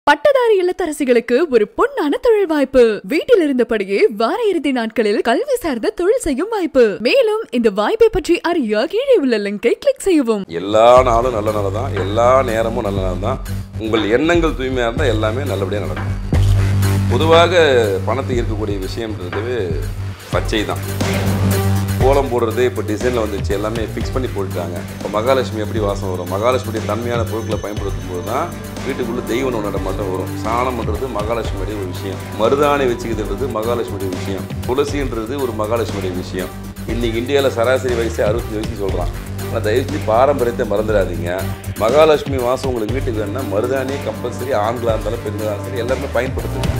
பட்டதாரி இல்லத்தரசிகளுக்கு ஒரு பொன்னான தொழில் வாய்ப்பு வீட்டில் இருந்தபடியே வார இறுதி நாட்களில் கல்வி சார்ந்த தொழில் செய்யும் வாய்ப்பு மேலும் இந்த வாய்ப்பை பற்றி அறிய கீழே உள்ள லிங்கை கிளிக் செய்யவும் எல்லா நாளும் நல்ல நாள் தான் எல்லா நேரமும் நல்ல நாள் தான் உங்கள் எண்ணங்கள் தூய்மையாக இருந்தால் எல்லாமே நல்லபடியாக நடக்கும் பொதுவாக பணத்தை ஈர்க்கக்கூடிய விஷயம்ன்றது பச்சை தான் கோலம் போடுறது இப்போ டிசைனில் வந்துச்சு எல்லாமே ஃபிக்ஸ் பண்ணி போட்டுட்டாங்க இப்போ மகாலட்சுமி எப்படி வாசம் வரும் மகாலட்சுமியுடைய தன்மையான பொருட்களை பயன்படுத்தும் போது தான் வீட்டுக்குள்ளே தெய்வ நடமாட்டம் வரும் சாணம்ன்றது மகாலட்சுமியுடைய ஒரு விஷயம் மருதாணி வச்சுக்கிறதுன்றது மகாலட்சுமியுடைய விஷயம் துளசின்றது ஒரு மகாலட்சுமியுடைய விஷயம் இன்னைக்கு இந்தியாவில் சராசரி வயசு அறுபத்தி வயசு சொல்கிறான் ஆனால் தயவு செஞ்சு பாரம்பரியத்தை மறந்துடாதீங்க மகாலட்சுமி வாசம் உங்களுக்கு வீட்டுக்கு வேணும்னா மருதாணி கம்பல்சரி ஆண்களாக இருந்தாலும் பெண்களாக இருந்தாலும் சரி எல்லாருமே பயன்படுத்துங்க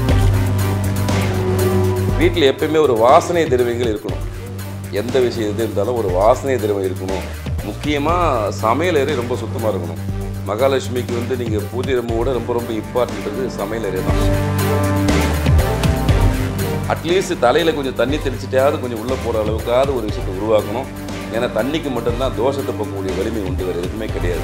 வீட்டில் எப்பயுமே ஒரு வாசனை திரவியங்கள் இருக்கணும் எந்த விஷயம் எது இருந்தாலும் ஒரு வாசனை திரவியம் இருக்கணும் முக்கியமாக சமையல் அறை ரொம்ப சுத்தமாக இருக்கணும் மகாலட்சுமிக்கு வந்து நீங்கள் பூஜை ரொம்ப கூட ரொம்ப ரொம்ப இம்பார்ட்டன்றது சமையல் அறை தான் அட்லீஸ்ட் தலையில் கொஞ்சம் தண்ணி தெளிச்சிட்டாவது கொஞ்சம் உள்ளே போகிற அளவுக்காவது ஒரு விஷயத்தை உருவாக்கணும் ஏன்னா தண்ணிக்கு மட்டும்தான் தோஷத்தை போக்கக்கூடிய வலிமை உண்டு வேறு எதுவுமே கிடையாது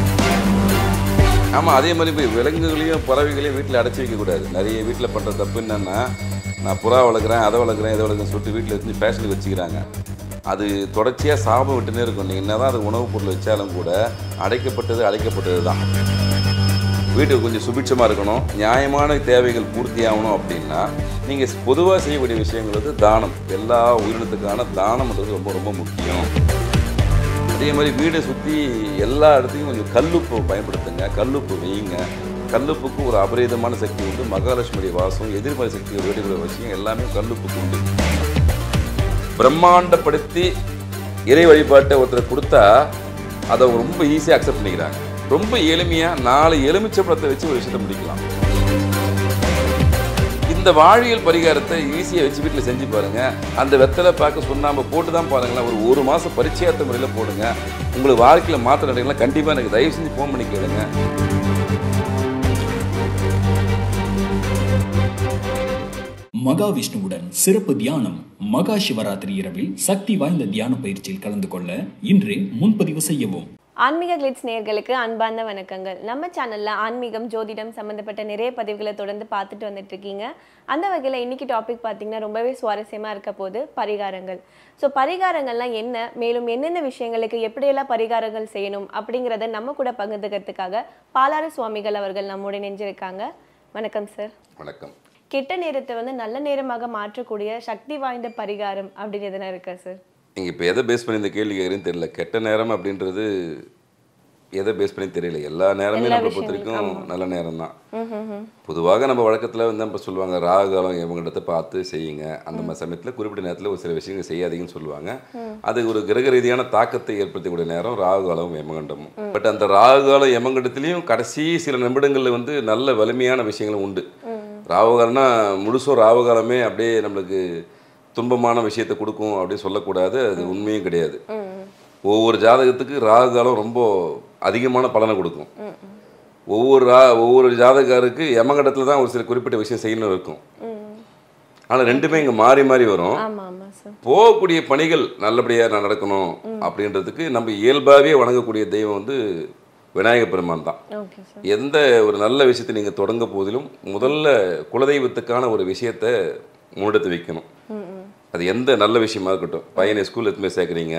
ஆமாம் அதே மாதிரி போய் விலங்குகளையும் பறவைகளையும் வீட்டில் அடைச்சி வைக்கக்கூடாது நிறைய வீட்டில் பண்ணுற தப்பு என்னென்னா நான் புறா வளர்க்குறேன் அதை வளர்க்குறேன் இதை வளர்க்குறேன் சொல்லிட்டு வீட்டில் வச்சு ஃபேஷனுக்கு வச்சுக்கிறாங்க அது தொடர்ச்சியாக சாபம் விட்டுனே இருக்கும் நீங்கள் என்ன தான் அது உணவுப் பொருள் வச்சாலும் கூட அடைக்கப்பட்டது அடைக்கப்பட்டது தான் வீட்டுக்கு கொஞ்சம் சுபிட்சமாக இருக்கணும் நியாயமான தேவைகள் பூர்த்தி ஆகணும் அப்படின்னா நீங்கள் பொதுவாக செய்யக்கூடிய விஷயங்கள் வந்து தானம் எல்லா உயிரினத்துக்கான தானம்ன்றது ரொம்ப ரொம்ப முக்கியம் அதே மாதிரி வீடை சுற்றி எல்லா இடத்துலையும் கொஞ்சம் கல்லுப்பு பயன்படுத்துங்க கல்லுப்பு வையுங்க கல்லுப்புக்கு ஒரு அபரிதமான சக்தி உண்டு மகாலட்சுமியுடைய வாசம் எதிர்மறை சக்தி வேடுகிற விஷயம் எல்லாமே கல்லுப்புக்கு உண்டு பிரம்மாண்டப்படுத்தி இறை வழிபாட்டை ஒருத்தர் கொடுத்தா அதை அவங்க ரொம்ப ஈஸியாக அக்செப்ட் பண்ணிக்கிறாங்க ரொம்ப எளிமையாக நாலு எலுமிச்சை பழத்தை வச்சு ஒரு விஷயத்தை முடிக்கலாம் இந்த வாழியல் பரிகாரத்தை ஈஸியாக வச்சு வீட்டில் செஞ்சு பாருங்க அந்த வெத்தலை பார்க்க சுண்ணாம்பு போட்டு தான் பாருங்களேன் ஒரு ஒரு மாதம் பரிச்சயத்த முறையில் போடுங்க உங்களுக்கு வாழ்க்கையில் மாற்றம் நடக்கலாம் கண்டிப்பாக எனக்கு தயவு செஞ்சு ஃபோன் பண்ணி கேளுங்க மகாவிஷ்ணுவுடன் சிறப்பு தியானம் மகா சிவராத்திரி இரவில் சக்தி வாய்ந்த தியான பயிற்சியில் கலந்து கொள்ள இன்றே முன்பதிவு செய்யவும் ஆன்மீக கிளிட்ஸ் நேயர்களுக்கு அன்பார்ந்த வணக்கங்கள் நம்ம சேனல்ல ஆன்மீகம் ஜோதிடம் சம்மந்தப்பட்ட நிறைய பதிவுகளை தொடர்ந்து பார்த்துட்டு வந்துட்டு இருக்கீங்க அந்த வகையில் இன்னைக்கு டாபிக் பார்த்தீங்கன்னா ரொம்பவே சுவாரஸ்யமாக இருக்க போது பரிகாரங்கள் ஸோ பரிகாரங்கள்லாம் என்ன மேலும் என்னென்ன விஷயங்களுக்கு எப்படியெல்லாம் பரிகாரங்கள் செய்யணும் அப்படிங்கிறத நம்ம கூட பகிர்ந்துக்கிறதுக்காக பாலாறு சுவாமிகள் அவர்கள் நம்மோட நெஞ்சிருக்காங்க வணக்கம் சார் வணக்கம் கெட்ட நேரத்தை வந்து நல்ல நேரமாக மாற்றக்கூடிய சக்தி வாய்ந்த பரிகாரம் அப்படின்னு எதனா இருக்கா சார் நீங்கள் இப்போ எதை பேஸ் பண்ணி இந்த கேள்வி கேட்குறேன்னு தெரியல கெட்ட நேரம் அப்படின்றது எதை பேஸ் பண்ணி தெரியல எல்லா நேரமே எல்லா நம்மளை பொறுத்த விஷயங்களும், வரைக்கும் நல்ல நேரம் தான் பொதுவாக நம்ம வழக்கத்தில் வந்து நம்ம சொல்லுவாங்க ராகு காலம் இவங்களிடத்தை பார்த்து செய்யுங்க அந்த மாதிரி சமயத்தில் குறிப்பிட்ட நேரத்தில் ஒரு சில விஷயங்கள் செய்யாதீங்கன்னு சொல்லுவாங்க அது ஒரு கிரக ரீதியான தாக்கத்தை ஏற்படுத்தக்கூடிய நேரம் ராகு காலம் யமகண்டமும் பட் அந்த ராகு காலம் யமகண்டத்துலேயும் கடைசி சில நிமிடங்களில் வந்து நல்ல வலிமையான விஷயங்களும் உண்டு ராகுகாலம்னா முழுசும் ராகுகாலமே அப்படியே நம்மளுக்கு துன்பமான விஷயத்தை கொடுக்கும் அப்படின்னு சொல்லக்கூடாது அது உண்மையும் கிடையாது ஒவ்வொரு ஜாதகத்துக்கு ராகு காலம் ரொம்ப அதிகமான பலனை கொடுக்கும் ஒவ்வொரு ரா ஒவ்வொரு ஜாதகாருக்கு யமகண்டத்தில் தான் ஒரு சில குறிப்பிட்ட விஷயம் செய்யணும் இருக்கும் ஆனால் ரெண்டுமே இங்கே மாறி மாறி வரும் ஆமா ஆமா சார் போகக்கூடிய பணிகள் நல்லபடியாக நடக்கணும் அப்படின்றதுக்கு நம்ம இயல்பாகவே வணங்கக்கூடிய தெய்வம் வந்து விநாயக பெருமான் தான் ஓகே சார் எந்த ஒரு நல்ல விஷயத்தை நீங்கள் தொடங்க போதிலும் முதல்ல குலதெய்வத்துக்கான ஒரு விஷயத்தை முன்னெடுத்து வைக்கணும் அது எந்த நல்ல விஷயமா இருக்கட்டும் பையனை ஸ்கூல் எடுத்துமே சேர்க்குறீங்க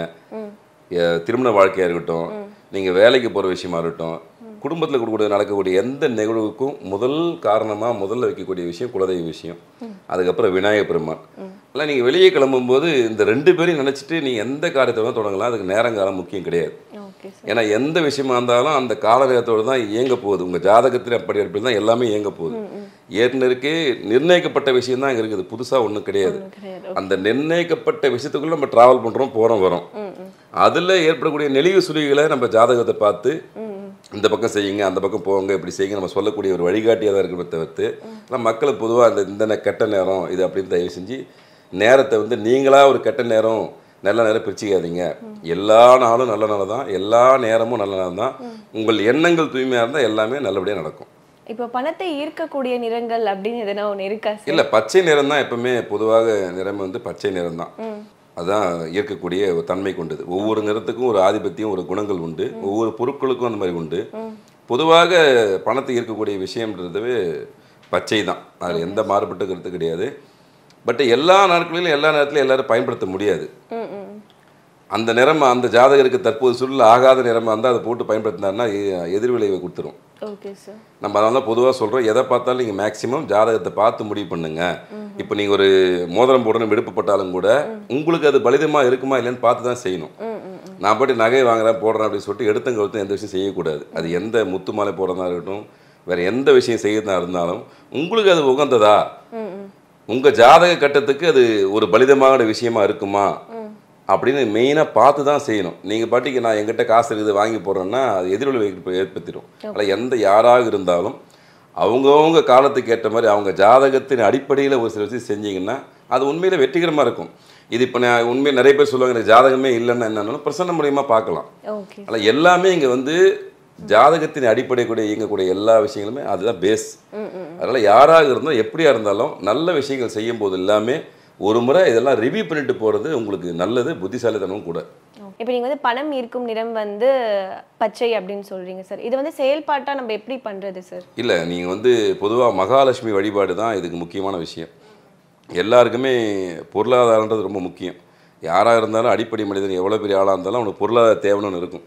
எ- திருமண வாழ்க்கையாக இருக்கட்டும் நீங்கள் வேலைக்கு போகிற விஷயமா இருக்கட்டும் குடும்பத்தில் கொடுக்கக்கூடிய நடக்கக்கூடிய எந்த நிகழ்வுக்கும் முதல் காரணமாக முதல்ல வைக்கக்கூடிய விஷயம் குலதெய்வ விஷயம் அதுக்கப்புறம் விநாயகர் பெருமான் இல்லை நீங்கள் வெளியே கிளம்பும்போது இந்த ரெண்டு பேரையும் நினச்சிட்டு நீங்கள் எந்த காரியத்தை வேணால் தொடங்கலாம் அதுக்கு நேரங்காலம் முக்கியம் கிடையாது ஓகே சார் ஏன்னா எந்த விஷயமா இருந்தாலும் அந்த காலநேரத்தோடு தான் இயங்க போகுது உங்கள் ஜாதகத்தில் அப்படி அப்படி தான் எல்லாமே இயங்க போகுது ஏற்கனவே நிர்ணயிக்கப்பட்ட விஷயம் தான் இங்கே இருக்குது புதுசாக ஒன்றும் கிடையாது கிடையாது அந்த நிர்ணயிக்கப்பட்ட விஷயத்துக்குள்ள நம்ம டிராவல் பண்ணுறோம் போகிறோம் வரோம் அதில் ஏற்படக்கூடிய நெளிவு சுழிகளை நம்ம ஜாதகத்தை பார்த்து இந்த பக்கம் செய்யுங்க அந்த பக்கம் போங்க இப்படி செய்யுங்க நம்ம சொல்லக்கூடிய ஒரு வழிகாட்டியாக தான் இருக்கிறத தவிர்த்து ஆனால் மக்களுக்கு பொதுவாக அந்த இந்த நே- கெட்ட நேரம் இது அப்படின்னு தயவு செஞ்சு நேரத்தை வந்து நீங்களாக ஒரு கெட்ட நேரம் நல்ல நேரம் பிரிச்சுக்காதீங்க எல்லா நாளும் நல்ல நாள் தான் எல்லா நேரமும் நல்ல நேரம் தான் உங்கள் எண்ணங்கள் தூய்மையாக இருந்தால் எல்லாமே நல்லபடியாக நடக்கும் இப்போ பணத்தை ஈர்க்கக்கூடிய நிறங்கள் அப்படின்னு எதனா ஒன்று இருக்கா சார் இல்லை பச்சை நிறம் தான் எப்பவுமே பொதுவாக நிறம் வந்து பச்சை நிறம் தான் அதான் ஈர்க்கக்கூடிய ஒரு தன்மை கொண்டது ஒவ்வொரு நிறத்துக்கும் ஒரு ஆதிபத்தியம் ஒரு குணங்கள் உண்டு ஒவ்வொரு பொருட்களுக்கும் அந்த மாதிரி உண்டு பொதுவாக பணத்தை ஈர்க்கக்கூடிய விஷயம்ன்றது பச்சை தான் அதில் எந்த மாறுபட்ட கருத்து கிடையாது பட் எல்லா நாட்களிலும் எல்லா நேரத்திலும் எல்லாரும் பயன்படுத்த முடியாது ம் ம் அந்த நிறம் அந்த ஜாதகருக்கு தற்போது சூழல் ஆகாத நிறமா இருந்தால் அதை போட்டு பயன்படுத்தினாருன்னா எ- எதிர்விளைவை கொடுத்துரும் ஓகே சார் நம்ம அதனால பொதுவாக சொல்கிறோம் எதை பார்த்தாலும் நீங்கள் மேக்ஸிமம் ஜாதகத்தை பார்த்து முடிவு பண்ணுங்க இப்போ நீங்கள் ஒரு மோதிரம் போடணும் விடுப்பப்பட்டாலும் கூட உங்களுக்கு அது பலிதமாக இருக்குமா இல்லைன்னு பார்த்து தான் செய்யணும் நான் போட்டு நகை வாங்குறேன் போடுறேன் அப்படின்னு சொல்லிட்டு எடுத்தங்க கழுத்தும் எந்த விஷயம் செய்யக்கூடாது அது எந்த முத்து மாலை போடுறதா இருக்கட்டும் வேறு எந்த விஷயம் செய்யறதா இருந்தாலும் உங்களுக்கு அது உகந்ததா உங்கள் ஜாதக கட்டத்துக்கு அது ஒரு பலிதமான விஷயமா இருக்குமா அப்படின்னு மெயினாக பார்த்து தான் செய்யணும் நீங்கள் பாட்டிக்கு நான் எங்கிட்ட காசு இருக்குது வாங்கி போடுறேன்னா அது எதிரொலி ஏற்படுத்திடும் அதில் எந்த யாராக இருந்தாலும் அவங்கவுங்க காலத்துக்கு ஏற்ற மாதிரி அவங்க ஜாதகத்தின் அடிப்படையில் ஒரு சில விஷயம் செஞ்சீங்கன்னா அது உண்மையில வெற்றிகரமாக இருக்கும் இது இப்போ நான் உண்மையில் நிறைய பேர் சொல்லுவாங்க எனக்கு ஜாதகமே இல்லைன்னா என்னன்னு பிரசன்ன மூலியமாக பார்க்கலாம் ஓகே அதில் எல்லாமே இங்கே வந்து ஜாதகத்தின் அடிப்படை கூட இயங்கக்கூடிய எல்லா விஷயங்களுமே அதுதான் பேஸ் அதனால் யாராக இருந்தாலும் எப்படியா இருந்தாலும் நல்ல விஷயங்கள் செய்யும் போது எல்லாமே ஒரு முறை இதெல்லாம் ரிவ்யூ பண்ணிட்டு போகிறது உங்களுக்கு நல்லது புத்திசாலித்தனமும் கூட இப்போ நீங்கள் வந்து பணம் ஈர்க்கும் நிறம் வந்து பச்சை அப்படின்னு சொல்றீங்க சார் இது வந்து செயல்பாட்டா நம்ம எப்படி பண்றது சார் இல்லை நீங்கள் வந்து பொதுவாக மகாலட்சுமி வழிபாடு தான் இதுக்கு முக்கியமான விஷயம் எல்லாருக்குமே பொருளாதாரன்றது ரொம்ப முக்கியம் யாராக இருந்தாலும் அடிப்படை மனிதன் எவ்வளோ பெரிய ஆளாக இருந்தாலும் அவனுக்கு பொருளாதார தேவைன்னு இருக்கும்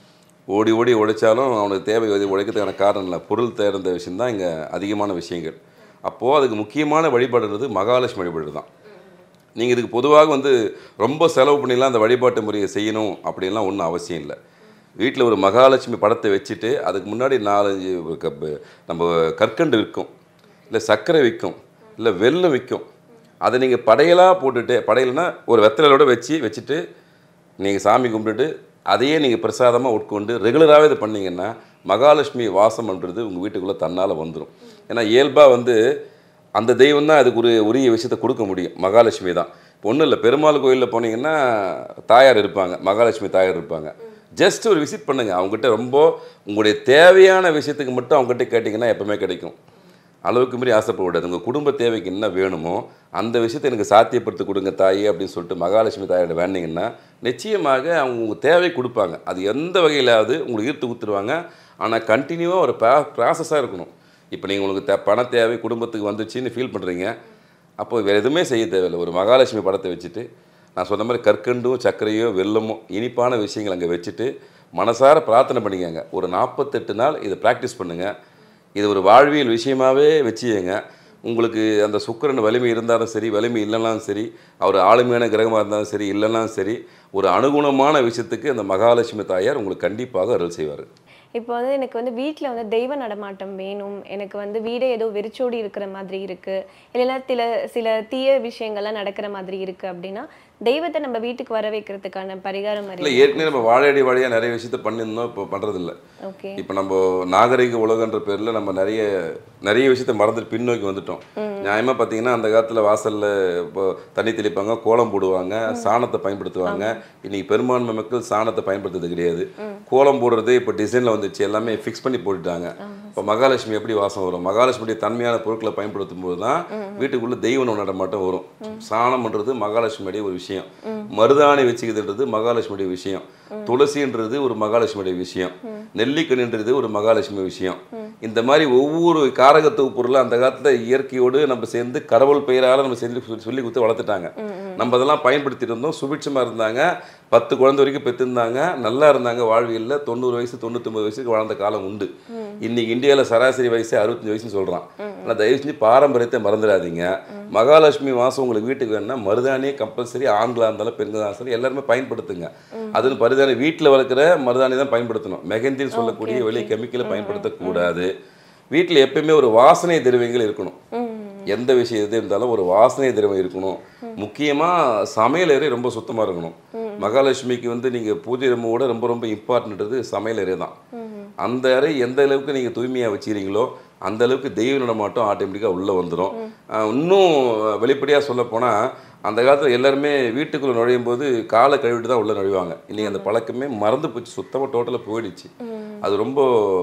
ஓடி ஓடி உழைச்சாலும் அவனுக்கு தேவை வந்து உழைக்கிறதுக்கான காரணம் இல்லை பொருள் தேர்ந்த விஷயம்தான் இங்கே அதிகமான விஷயங்கள் அப்போது அதுக்கு முக்கியமான வழிபாடுன்றது மகாலட்சுமி வழிபாடு தான் நீங்கள் இதுக்கு பொதுவாக வந்து ரொம்ப செலவு பண்ணிலாம் அந்த வழிபாட்டு முறையை செய்யணும் அப்படின்லாம் ஒன்றும் அவசியம் இல்லை வீட்டில் ஒரு மகாலட்சுமி படத்தை வச்சுட்டு அதுக்கு முன்னாடி நாலஞ்சு ஒரு கப்பு நம்ம கற்கண்டு விற்கும் இல்லை சர்க்கரை விற்கும் இல்லை வெல்லம் விற்கும் அதை நீங்கள் படையலாக போட்டுட்டு படையல்னா ஒரு வெத்தலையோட வச்சு வச்சுட்டு நீங்கள் சாமி கும்பிட்டுட்டு அதையே நீங்கள் பிரசாதமாக உட்கொண்டு ரெகுலராகவே இது பண்ணீங்கன்னா மகாலட்சுமி வாசம்ன்றது உங்கள் வீட்டுக்குள்ளே தன்னால் வந்துடும் ஏன்னா இயல்பாக வந்து அந்த தெய்வம் தான் அதுக்கு ஒரு உரிய விஷயத்தை கொடுக்க முடியும் மகாலட்சுமி தான் இப்போ ஒன்றும் இல்லை பெருமாள் கோயிலில் போனீங்கன்னா தாயார் இருப்பாங்க மகாலட்சுமி தாயார் இருப்பாங்க ஜஸ்ட் ஒரு விசிட் பண்ணுங்கள் அவங்ககிட்ட ரொம்ப உங்களுடைய தேவையான விஷயத்துக்கு மட்டும் அவங்ககிட்ட கேட்டிங்கன்னா எப்பவுமே கிடைக்கும் அளவுக்கு மீறி ஆசைப்படக்கூடாது உங்கள் குடும்ப தேவைக்கு என்ன வேணுமோ அந்த விஷயத்தை எனக்கு சாத்தியப்படுத்தி கொடுங்க தாயே அப்படின்னு சொல்லிட்டு மகாலட்சுமி தாயோட வேண்டிங்கன்னா நிச்சயமாக அவங்க உங்கள் தேவை கொடுப்பாங்க அது எந்த வகையிலாவது உங்களுக்கு ஈர்த்து கொடுத்துருவாங்க ஆனால் கண்டினியூவாக ஒரு ப்ரா ப்ராசஸாக இருக்கணும் இப்போ நீங்கள் உங்களுக்கு தே பண தேவை குடும்பத்துக்கு வந்துச்சுன்னு ஃபீல் பண்ணுறீங்க அப்போ வேறு எதுவுமே செய்ய தேவையில்லை ஒரு மகாலட்சுமி படத்தை வச்சுட்டு நான் சொன்ன மாதிரி கற்கண்டும் சர்க்கரையோ வெல்லமோ இனிப்பான விஷயங்கள் அங்கே வச்சுட்டு மனசார பிரார்த்தனை பண்ணிக்கங்க ஒரு நாற்பத்தெட்டு நாள் இதை ப்ராக்டிஸ் பண்ணுங்கள் இது ஒரு வாழ்வியல் விஷயமாவே வச்சுக்கங்க உங்களுக்கு அந்த சுக்கிரன் வலிமை இருந்தாலும் சரி வலிமை இல்லைனாலும் சரி அவர் ஆளுமையான கிரகமாக இருந்தாலும் சரி இல்லைனாலும் சரி ஒரு அனுகுணமான விஷயத்துக்கு அந்த மகாலட்சுமி தாயார் உங்களுக்கு கண்டிப்பாக அருள் செய்வார் இப்போ வந்து எனக்கு வந்து வீட்டில் வந்து தெய்வ நடமாட்டம் வேணும் எனக்கு வந்து வீடே ஏதோ வெறிச்சோடி இருக்கிற மாதிரி இருக்கு இல்லைன்னா சில சில தீய விஷயங்கள்லாம் நடக்கிற மாதிரி இருக்கு அப்படின்னா தெய்வத்தை நம்ம வீட்டுக்கு வர வைக்கிறதுக்கான பரிகாரம் இல்லை மாதிரி ஏற்கனவே நம்ம வாழையடி வாழையாக நிறைய விஷயத்த பண்ணியிருந்தோம் இப்போ பண்ணுறதில்ல ஓகே இப்போ நம்ம நாகரிக உலகன்ற பேரில் நம்ம நிறைய நிறைய விஷயத்த மறந்துட்டு பின்னோக்கி வந்துட்டோம் நியாயமாக பார்த்தீங்கன்னா அந்த காலத்தில் வாசலில் இப்போ தண்ணி தெளிப்பாங்க கோலம் போடுவாங்க சாணத்தை பயன்படுத்துவாங்க இன்னைக்கு பெரும்பான்மை மக்கள் சாணத்தை பயன்படுத்துறது கிடையாது கோலம் போடுறது இப்போ டிசைனில் வந்துச்சு எல்லாமே ஃபிக்ஸ் பண்ணி போட்டுட்டாங்க இப்போ மகாலட்சுமி எப்படி வாசம் வரும் மகாலட்சுமியுடைய தன்மையான பொருட்களை பயன்படுத்தும் போது தான் வீட்டுக்குள்ளே தெய்வ நடமாட்டம் வரும் சாணம்ன்றது மகாலட்சுமியுடைய ஒரு விஷயம் மருதாணி வச்சுக்கிறதுன்றது மகாலட்சுமியுடைய விஷயம் துளசின்றது ஒரு மகாலட்சுமியுடைய விஷயம் நெல்லிக்கனின்றது ஒரு மகாலட்சுமி விஷயம் இந்த மாதிரி ஒவ்வொரு காரகத்துவ பொருளும் அந்த காலத்தில் இயற்கையோடு நம்ம சேர்ந்து கடவுள் பெயரால் நம்ம சேர்ந்து சொல்லி- சொல்லி கொடுத்து வளர்த்துட்டாங்க நம்ம அதெல்லாம் பயன்படுத்திட்டு இருந்தோம் சுபிட்சமாக இருந்தாங்க பத்து குழந்தை வரைக்கும் பெற்றிருந்தாங்க நல்லா இருந்தாங்க வாழ்வியலில் தொண்ணூறு வயசு தொண்ணூத்தொம்பது வயசுக்கு வாழ்ந்த காலம் உண்டு இன்னைக்கு இந்தியாவில் சராசரி வயசு அறுபத்தஞ்சு வயசுன்னு சொல்கிறான் ஆனால் தயவு செஞ்சு பாரம்பரியத்தை மறந்துடாதீங்க மகாலட்சுமி மாதம் உங்களுக்கு வீட்டுக்கு வேணும்னா மருதாணியே கம்பல்சரி ஆண்களாக இருந்தாலும் பெண்களாக இருந்தாலும் சரி எல்லாருமே பயன்படுத்துங்க அதுன்னு பரிதானி வீட்டில் வளர்க்குற மருதாணி தான் பயன்படுத்தணும் மெகந்தின்னு சொல்லக்கூடிய வெளியே கெமிக்கலை பயன்படுத்தக்கூடாது வீட்டில் எப்பயுமே ஒரு வாசனை திரவியங்கள் இருக்கணும் எந்த விஷயம் எது இருந்தாலும் ஒரு வாசனை திரவம் இருக்கணும் முக்கியமாக சமையல் அறை ரொம்ப சுத்தமாக இருக்கணும் மகாலட்சுமிக்கு வந்து நீங்கள் பூஜை ரூமோட ரொம்ப ரொம்ப இம்பார்ட்டன்றது சமையல் அறை தான் அந்த அறை எந்த அளவுக்கு நீங்கள் தூய்மையாக வச்சுக்கிறீங்களோ அந்த அளவுக்கு தெய்வ நடமாட்டம் ஆட்டோமேட்டிக்காக உள்ளே வந்துடும் இன்னும் வெளிப்படையாக சொல்லப்போனால் அந்த காலத்தில் எல்லாருமே வீட்டுக்குள்ளே நுழையும் போது காலை கழுவிட்டு தான் உள்ளே நுழைவாங்க இன்னைக்கு அந்த பழக்கமே மறந்து போச்சு சுத்தமாக டோட்டலாக போயிடுச்சு அது ரொம்ப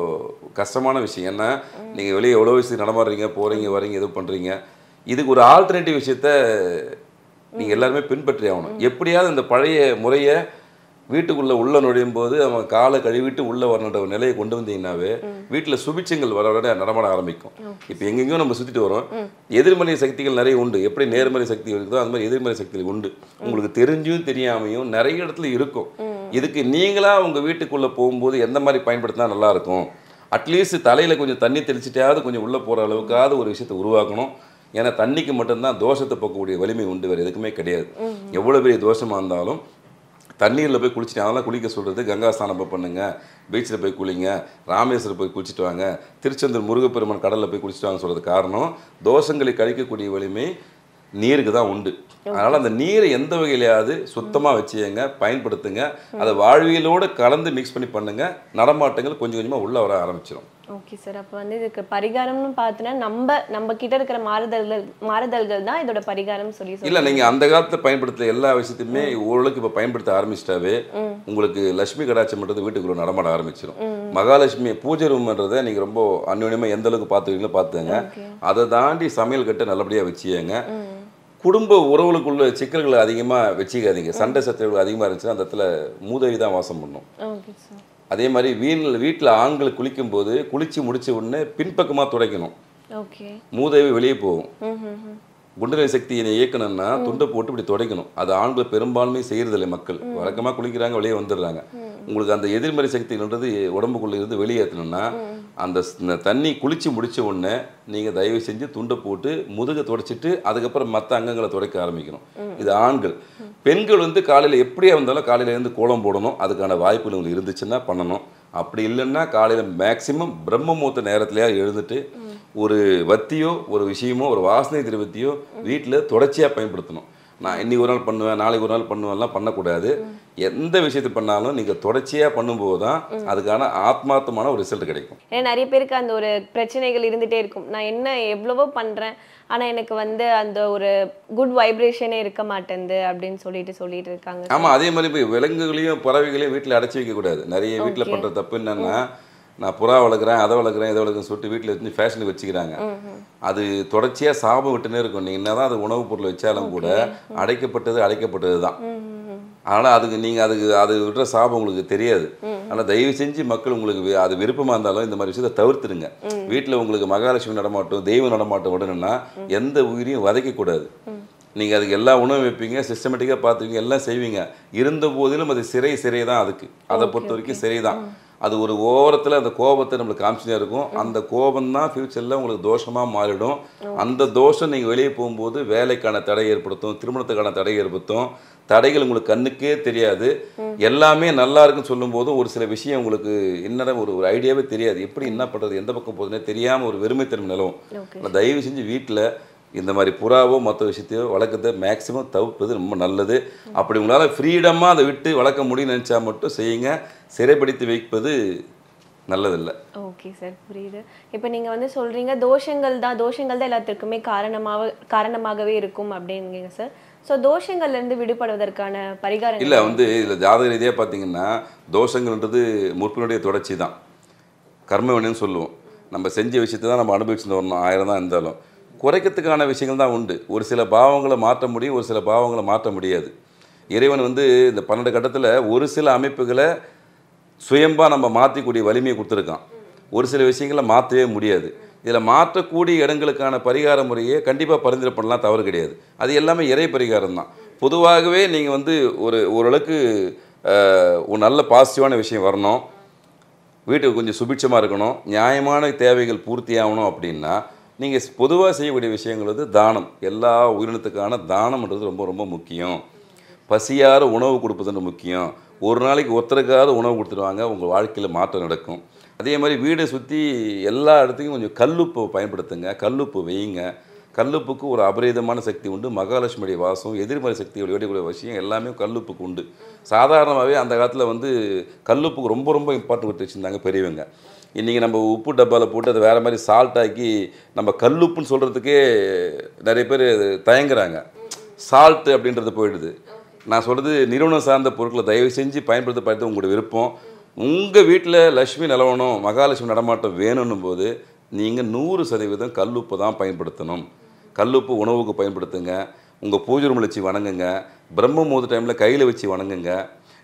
கஷ்டமான விஷயம் ஏன்னா நீங்கள் வெளியே எவ்வளோ விஷயம் நடமாடுறீங்க போகிறீங்க வரீங்க எது பண்ணுறீங்க இதுக்கு ஒரு ஆல்டர்னேட்டிவ் விஷயத்த நீங்கள் எல்லாருமே பின்பற்றி ஆகணும் எப்படியாவது இந்த பழைய முறையை வீட்டுக்குள்ளே உள்ளே நுழையும் போது அவன் காலை கழுவிட்டு உள்ளே வரணுன்ற ஒரு நிலையை கொண்டு வந்தீங்கன்னாவே வீட்டில் சுபிச்சங்கள் வர வர நடமாட ஆரம்பிக்கும் இப்போ எங்கெங்கேயும் நம்ம சுற்றிட்டு வரோம் எதிர்மறை சக்திகள் நிறைய உண்டு எப்படி நேர்மறை சக்தி இருக்குதோ அந்த மாதிரி எதிர்மறை சக்திகள் உண்டு உங்களுக்கு தெரிஞ்சும் தெரியாமையும் நிறைய இடத்துல இருக்கும் இதுக்கு நீங்களா உங்கள் வீட்டுக்குள்ளே போகும்போது எந்த மாதிரி பயன்படுத்தினா நல்லா இருக்கும் அட்லீஸ்ட் தலையில் கொஞ்சம் தண்ணி தெளிச்சிட்டாவது கொஞ்சம் உள்ளே போகிற அளவுக்காவது ஒரு விஷயத்தை உருவாக்கணும் ஏன்னா தண்ணிக்கு மட்டும்தான் தோஷத்தை போக்கக்கூடிய வலிமை உண்டு வேறு எதுக்குமே கிடையாது எவ்வளோ பெரிய தோஷமாக இருந்தாலும் தண்ணீரில் போய் குளிச்சுட்டு அதெல்லாம் குளிக்க சொல்கிறது கங்கா ஸ்நானம் போய் பண்ணுங்க பீச்சில் போய் குளிங்க ராமேஸ்வரம் போய் குளிச்சுட்டு வாங்க திருச்செந்தூர் முருகப்பெருமான் கடலில் போய் குளிச்சுட்டு வாங்க சொல்கிறது காரணம் தோஷங்களை கழிக்கக்கூடிய வலிமை நீருக்கு தான் உண்டு அதனால் அந்த நீரை எந்த வகையிலையாவது சுத்தமாக வச்சுங்க பயன்படுத்துங்க அதை வாழ்வியலோடு கலந்து மிக்ஸ் பண்ணி பண்ணுங்க நடமாட்டங்கள் கொஞ்சம் கொஞ்சமாக உள்ளே வர ஆரம்பிச்சிடும் ஓகே சார் அப்போ வந்து இதுக்கு பரிகாரம்னு பார்த்தோன்னா நம்ம நம்ம கிட்ட இருக்கிற மாறுதல்கள் மாறுதல்கள் தான் இதோட பரிகாரம் சொல்லி இல்லை சொல்லுங்க நீங்கள் அந்த காலத்தில் பயன்படுத்த எல்லா விஷயத்தையுமே ஓரளவுக்கு இப்போ பயன்படுத்த ஆரம்பிச்சிட்டாவே உங்களுக்கு லட்சுமி கடாட்சம்ன்றது வீட்டுக்குள்ள நடமாட ஆரம்பிச்சிடும் மகாலட்சுமி பூஜை ரூம்ன்றதை நீங்கள் ரொம்ப அந்யோன்யமாக எந்த அளவுக்கு பார்த்துக்கிறீங்களோ பார்த்துங்க அதை தாண்டி சமையல் கட்டு நல்லபடியாக வச்சுக்கங்க குடும்ப உறவுகளுக்குள்ள சிக்கல்களை அதிகமாக வச்சுக்காதீங்க சண்டை சச்சரவுகள் அதிகமாக இருந்துச்சுன்னா அந்த இடத்துல மூதேவி தான் வாசம் பண்ணும் ஓகே சார் அதே மாதிரி வீட்டில் வீட்டில் ஆண்கள் குளிக்கும்போது குளித்து முடிச்ச உடனே பின்பக்கமாக துடைக்கணும் ஓகே மூதேவி வெளியே போகும் ம் ம் ம் குண்டலை சக்தியை இயக்கணும்னா துண்டை போட்டு இப்படி துடைக்கணும் அது ஆண்கள் பெரும்பான்மை செய்யறதில்லை மக்கள் வழக்கமாக குளிக்கிறாங்க வெளியே வந்துடுறாங்க உங்களுக்கு அந்த எதிர்மறை சக்தின்றது உடம்புக்குள்ள இருந்து வெளியேற்றணும்னா அந்த ஸ்- இந்த தண்ணி குளிச்சு முடிச்ச உடனே நீங்கள் தயவு செஞ்சு துண்டை போட்டு முதுகை துடைச்சிட்டு அதுக்கப்புறம் மற்ற அங்கங்களை துடைக்க ஆரம்பிக்கணும் இது ஆண்கள் பெண்கள் வந்து காலையில் எப்படியா இருந்தாலும் காலையில இருந்து கோலம் போடணும் அதுக்கான வாய்ப்புகள் உங்களுக்கு இருந்துச்சுன்னா பண்ணணும் அப்படி இல்லைன்னா காலையில் மேக்சிமம் பிரம்ம முகூர்த்த நேரத்துலையா எழுந்துட்டு ஒரு வத்தியோ ஒரு விஷயமோ ஒரு வாசனை திரவத்தையோ வீட்டில் தொடர்ச்சியாக பயன்படுத்தணும் நான் இன்னைக்கு ஒரு நாள் பண்ணுவேன் நாளைக்கு ஒரு நாள் பண்ணுவேன்லாம் பண்ணக்கூடாது எந்த விஷயத்தை பண்ணாலும் நீங்கள் தொடர்ச்சியாக பண்ணும்போது தான் அதுக்கான ஆத்மார்த்தமான ஒரு ரிசல்ட் கிடைக்கும் ஏன்னா நிறைய பேருக்கு அந்த ஒரு பிரச்சனைகள் இருந்துட்டே இருக்கும் நான் என்ன எவ்வளவோ பண்றேன் ஆனா எனக்கு வந்து அந்த ஒரு குட் வைப்ரேஷனே இருக்க மாட்டேங்குது அப்படின்னு சொல்லிட்டு சொல்லிட்டு இருக்காங்க ஆமாம் அதே மாதிரி இப்போ விலங்குகளையும் பறவைகளையும் வீட்டில் அடைச்சி வைக்கக்கூடாது நிறைய வீட்டில் பண்ணுற தப்பு என்னன்னா நான் புறா வளர்க்குறேன் அதை வளர்க்குறேன் இதை வளர்க்குறேன் சொல்லிட்டு வீட்டில் வச்சு ஃபேஷனுக்கு வச்சுக்கிறாங்க அது தொடர்ச்சியாக சாபம் விட்டுனே இருக்கும் நீங்கள் என்ன தான் அது உணவுப் பொருள் வச்சாலும் கூட அடைக்கப்பட்டது அடைக்கப்பட்டது தான் அதனால் அதுக்கு நீங்கள் அதுக்கு அது விடுற சாபம் உங்களுக்கு தெரியாது ஆனால் தயவு செஞ்சு மக்கள் உங்களுக்கு வி- அது விருப்பமாக இருந்தாலும் இந்த மாதிரி விஷயத்தை தவிர்த்துடுங்க வீட்டில் உங்களுக்கு மகாலட்சுமி நடமாட்டம் தெய்வ நடமாட்டம் விடணும்னா எந்த உயிரையும் வதைக்கக்கூடாது நீங்கள் அதுக்கு எல்லா உணவும் வைப்பீங்க சிஸ்டமேட்டிக்காக பார்த்துவீங்க எல்லாம் செய்வீங்க இருந்த போதிலும் அது சிறை சிறை தான் அதுக்கு அதை பொறுத்த வரைக்கும் சிறை தான் அது ஒரு ஓரத்தில் அந்த கோபத்தை நம்மளுக்கு காமிச்சுட்டே இருக்கும் அந்த கோபம் தான் ஃப்யூச்சரில் உங்களுக்கு தோஷமாக மாறிடும் அந்த தோஷம் நீங்கள் வெளியே போகும்போது வேலைக்கான தடை ஏற்படுத்தும் திருமணத்துக்கான தடை ஏற்படுத்தும் தடைகள் உங்களுக்கு கண்ணுக்கே தெரியாது எல்லாமே நல்லா இருக்குன்னு சொல்லும்போதும் ஒரு சில விஷயம் உங்களுக்கு என்னடா ஒரு ஒரு ஐடியாவே தெரியாது எப்படி என்ன பண்ணுறது எந்த பக்கம் போகுதுன்னே தெரியாமல் ஒரு வெறுமைத்தன்மை நிலவும் ஓகே ஆனால் தயவு செஞ்சு வீட்டில் இந்த மாதிரி புறாவோ மற்ற விஷயத்தையோ வளர்க்கறத மேக்ஸிமம் தவிர்ப்பது ரொம்ப நல்லது அப்படி உங்களால் ஃப்ரீடமாக அதை விட்டு வளர்க்க முடியும்னு நினச்சா மட்டும் செய்யுங்க சிறைப்படுத்தி வைப்பது நல்லதில்லை ஓகே சார் புரியுது இப்போ நீங்க வந்து சொல்றீங்க தோஷங்கள் தான் தோஷங்கள் தான் எல்லாத்திற்குமே காரணமாக காரணமாகவே இருக்கும் அப்படிங்க சார் ஸோ தோஷங்கள்ல இருந்து விடுபடுவதற்கான பரிகாரம் இல்லை வந்து இதில் ஜாதக ரீதியாக பார்த்தீங்கன்னா தோஷங்கள்ன்றது முற்பினுடைய தொடர்ச்சி தான் கர்ம வினைன்னு சொல்லுவோம் நம்ம செஞ்ச விஷயத்தை தான் நம்ம அனுபவிச்சுட்டு வரணும் ஆயிரம் தான் இருந்தாலும் குறைக்கிறதுக்கான விஷயங்கள் தான் உண்டு ஒரு சில பாவங்களை மாற்ற முடியும் ஒரு சில பாவங்களை மாற்ற முடியாது இறைவன் வந்து இந்த பன்னெண்டு கட்டத்தில் ஒரு சில அமைப்புகளை சுயம்பா நம்ம மாற்றக்கூடிய வலிமையை கொடுத்துருக்கான் ஒரு சில விஷயங்களை மாற்றவே முடியாது இதில் மாற்றக்கூடிய இடங்களுக்கான பரிகார முறையை கண்டிப்பாக பரிந்துரை பண்ணலாம் தவறு கிடையாது அது எல்லாமே இறை பரிகாரம் தான் பொதுவாகவே நீங்கள் வந்து ஒரு ஓரளவுக்கு அஹ், ஒரு நல்ல பாசிட்டிவான விஷயம் வரணும் வீட்டுக்கு கொஞ்சம் சுபிட்சமாக இருக்கணும் நியாயமான தேவைகள் பூர்த்தி ஆகணும் அப்படின்னா நீங்கள் பொதுவாக செய்யக்கூடிய விஷயங்கள் வந்து தானம் எல்லா உயிரினத்துக்கான தானம்ன்றது ரொம்ப ரொம்ப முக்கியம் பசியார உணவு கொடுப்பதுன்னு முக்கியம் ஒரு நாளைக்கு ஒருத்தருக்காவது உணவு கொடுத்துருவாங்க உங்கள் வாழ்க்கையில் மாற்றம் நடக்கும் அதே மாதிரி வீடை சுற்றி எல்லா இடத்துக்கும் கொஞ்சம் கல்லுப்பு பயன்படுத்துங்க கல்லுப்பு வையுங்க கல்லுப்புக்கு ஒரு அபரிதமான சக்தி உண்டு மகாலட்சுமியுடைய வாசம் எதிர்மறை சக்தியோட வேடிக்கூடிய விஷயம் எல்லாமே கல்லுப்புக்கு உண்டு சாதாரணமாகவே அந்த காலத்தில் வந்து கல்லுப்புக்கு ரொம்ப ரொம்ப இம்பார்ட்டன்ட் கொடுத்து வச்சுருந்தாங்க பெரியவங்க இன்றைக்கி நம்ம உப்பு டப்பாவில் போட்டு அதை வேறு மாதிரி சால்ட் ஆக்கி நம்ம கல்லுப்புன்னு சொல்கிறதுக்கே நிறைய பேர் தயங்குறாங்க சால்ட்டு அப்படின்றது போயிடுது நான் சொல்கிறது நிறுவனம் சார்ந்த பொருட்களை தயவு செஞ்சு பயன்படுத்த பயன்படுத்த உங்களோட விருப்பம் உங்கள் வீட்டில் லக்ஷ்மி நிலவணும் மகாலட்சுமி நடமாட்டம் வேணும்னும் போது நீங்கள் நூறு சதவீதம் கல்லுப்பு தான் பயன்படுத்தணும் கல்லுப்பு உணவுக்கு பயன்படுத்துங்க உங்கள் பூஜை ரூமில் வச்சு வணங்குங்க பிரம்ம முகூர்த்த டைமில் கையில் வச்சு வணங்குங்க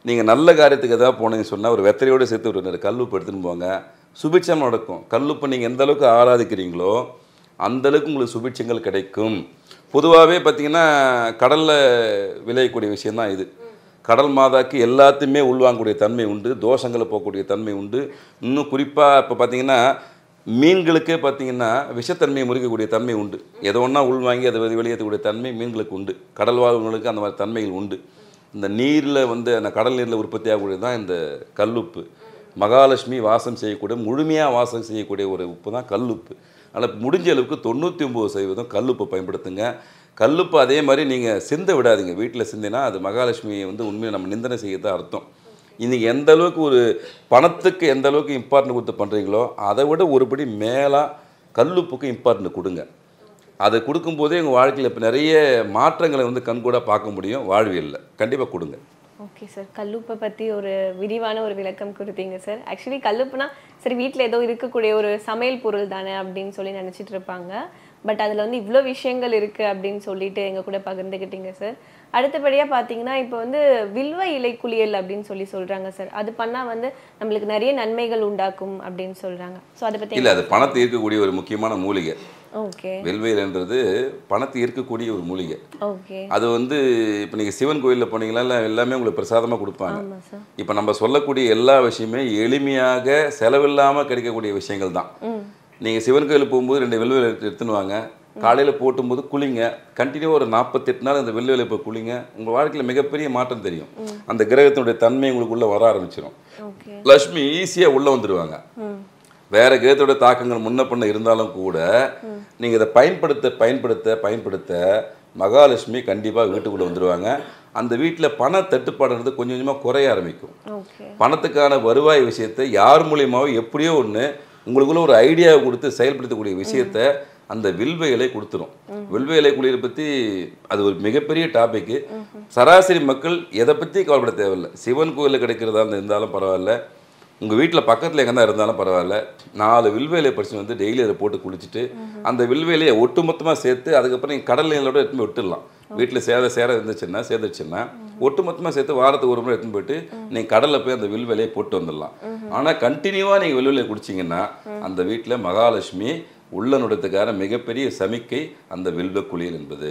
நீங்கள் நல்ல காரியத்துக்கு எதாவது போனீங்கன்னு சொன்னால் ஒரு வெத்தலையோடு சேர்த்து ஒரு ரெண்டு கல்லுப்பு எடுத்துன்னு போங்க சுபிட்சம் நடக்கும் கல்லுப்பு நீங்கள் எந்த அளவுக்கு ஆராதிக்கிறீங்களோ அந்த அளவுக்கு உங்களுக்கு சுபிட்சங்கள் கிடைக்கும் பொதுவாகவே பார்த்தீங்கன்னா கடலில் விளையக்கூடிய விஷயம்தான் இது கடல் மாதாக்கு எல்லாத்தையுமே உள்வாங்கக்கூடிய தன்மை உண்டு தோஷங்களை போகக்கூடிய தன்மை உண்டு இன்னும் குறிப்பாக இப்போ பார்த்தீங்கன்னா மீன்களுக்கே பார்த்தீங்கன்னா விஷத்தன்மையை முறிக்கக்கூடிய தன்மை உண்டு எதை ஒன்றா உள்வாங்கி அதை வெளி- வெளியேற்றக்கூடிய தன்மை மீன்களுக்கு உண்டு கடல் வாழ்வுகளுக்கு அந்த மாதிரி தன்மைகள் உண்டு இந்த நீரில் வந்து அந்த கடல் நீரில் உற்பத்தி ஆகக்கூடியது தான் இந்த கல்லுப்பு மகாலட்சுமி வாசம் செய்யக்கூடிய முழுமையாக வாசம் செய்யக்கூடிய ஒரு உப்பு தான் கல்லுப்பு அதனால் முடிஞ்ச அளவுக்கு தொண்ணூற்றி ஒம்பது சதவீதம் கல்லுப்பை பயன்படுத்துங்க கல்லுப்பு அதே மாதிரி நீங்கள் சிந்த விடாதீங்க வீட்டில் சிந்தினா அது மகாலட்சுமியை வந்து உண்மையை நம்ம நிந்தனை செய்யத்தான் அர்த்தம் இன்னைக்கு எந்த அளவுக்கு ஒரு பணத்துக்கு எந்த அளவுக்கு இம்பார்ட்டன்ட் கொடுத்து பண்ணுறீங்களோ அதை விட ஒருபடி மேலாக கல்லுப்புக்கு இம்பார்ட்டன்ட் கொடுங்க அதை கொடுக்கும்போதே உங்கள் வாழ்க்கையில் இப்போ நிறைய மாற்றங்களை வந்து கண்கூட பார்க்க முடியும் வாழ்வியலில் கண்டிப்பாக கொடுங்க ஓகே சார் கல்லுப்பை பற்றி ஒரு விரிவான ஒரு விளக்கம் கொடுத்தீங்க சார் ஆக்சுவலி கல்லுப்புனா சரி வீட்டில் ஏதோ இருக்கக்கூடிய ஒரு சமையல் பொருள் தானே அப்படின்னு சொல்லி நினச்சிட்டு இருப்பாங்க பட் அதில் வந்து இவ்வளோ விஷயங்கள் இருக்குது அப்படின்னு சொல்லிட்டு எங்கள் கூட பகிர்ந்துக்கிட்டீங்க சார் அடுத்தபடியாக பார்த்தீங்கன்னா இப்போ வந்து வில்வ இலை குளியல் அப்படின்னு சொல்லி சொல்கிறாங்க சார் அது பண்ணால் வந்து நம்மளுக்கு நிறைய நன்மைகள் உண்டாக்கும் அப்படின்னு சொல்கிறாங்க ஸோ அதை பற்றி இல்லை அது பணத்தை ஈர்க்கக்கூடிய ஒரு முக்கியமான மூலிகை ஓகே வெல்வேல்ன்றது பணத்தை ஈர்க்கக்கூடிய ஒரு மூலிகை ஓகே அது வந்து இப்போ நீங்கள் சிவன் கோயிலில் போனீங்களா இல்லை எல்லாமே உங்களுக்கு பிரசாதமாக கொடுப்பாங்க ஆமாம் சார் இப்போ நம்ம சொல்லக்கூடிய எல்லா விஷயமே எளிமையாக செலவில்லாமல் கிடைக்கக்கூடிய விஷயங்கள் தான் நீங்கள் சிவன் கோயிலுக்கு போகும்போது ரெண்டு வெள்ளுவேலை எடுத்துன்னு வாங்க காலையில் போட்டும்போது குளிங்க கண்டினியூவாக ஒரு நாற்பத்தெட்டு நாள் அந்த வெள்ளுவேலை இப்போ குளிங்க உங்கள் வாழ்க்கையில் மிகப்பெரிய மாற்றம் தெரியும் அந்த கிரகத்தினுடைய தன்மை உங்களுக்குள்ளே வர ஆரம்பிச்சிடும் ஓகே லக்ஷ்மி ஈஸியாக உள்ளே வந்துடுவாங்க ம் வேற கிரகத்தோட தாக்கங்கள் முன்ன பண்ண இருந்தாலும் கூட நீங்கள் இதை பயன்படுத்த பயன்படுத்த பயன்படுத்த மகாலட்சுமி கண்டிப்பாக வீட்டுக்குள்ளே வந்துடுவாங்க அந்த வீட்டில் பண தட்டுப்பாடுன்றது கொஞ்சம் கொஞ்சமாக குறைய ஆரம்பிக்கும் ஓகே பணத்துக்கான வருவாய் விஷயத்தை யார் மூலியமாவோ எப்படியோ ஒன்று உங்களுக்குள்ள ஒரு ஐடியாவை கொடுத்து செயல்படுத்தக்கூடிய விஷயத்த அந்த வில்வ இலை கொடுத்துரும் வில்வ இலை குளியலை பற்றி அது ஒரு மிகப்பெரிய டாபிக்கு சராசரி மக்கள் எதை பற்றி கவலைப்பட தேவையில்லை சிவன் கோயிலில் கிடைக்கிறதா இருந்தா- இருந்தாலும் பரவாயில்ல உங்கள் வீட்டில் பக்கத்தில் எங்கே தான் இருந்தாலும் பரவாயில்ல நாலு வில்வேலையை பறிச்சு வந்து டெய்லி அதை போட்டு குளிச்சுட்டு அந்த வில்வேலையை ஒட்டுமொத்தமாக சேர்த்து அதுக்கப்புறம் நீங்கள் கடல் நீரோட எடுத்துன்னு போய் விட்டுடலாம் வீட்டில் சேர சேர இருந்துச்சுன்னா சேர்ந்துச்சுன்னா ஒட்டுமொத்தமாக சேர்த்து வாரத்துக்கு ஒரு முறை எடுத்துன்னு போயிட்டு நீங்கள் கடலில் போய் அந்த வில்வேலையை போட்டு வந்துடலாம் ஆனால் கண்டினியூவாக நீங்கள் வில்வேலையை குடிச்சிங்கன்னா அந்த வீட்டில் மகாலட்சுமி உள்ள நுடத்துக்கான மிகப்பெரிய சமிக்கை அந்த வில்வ குளியல் என்பது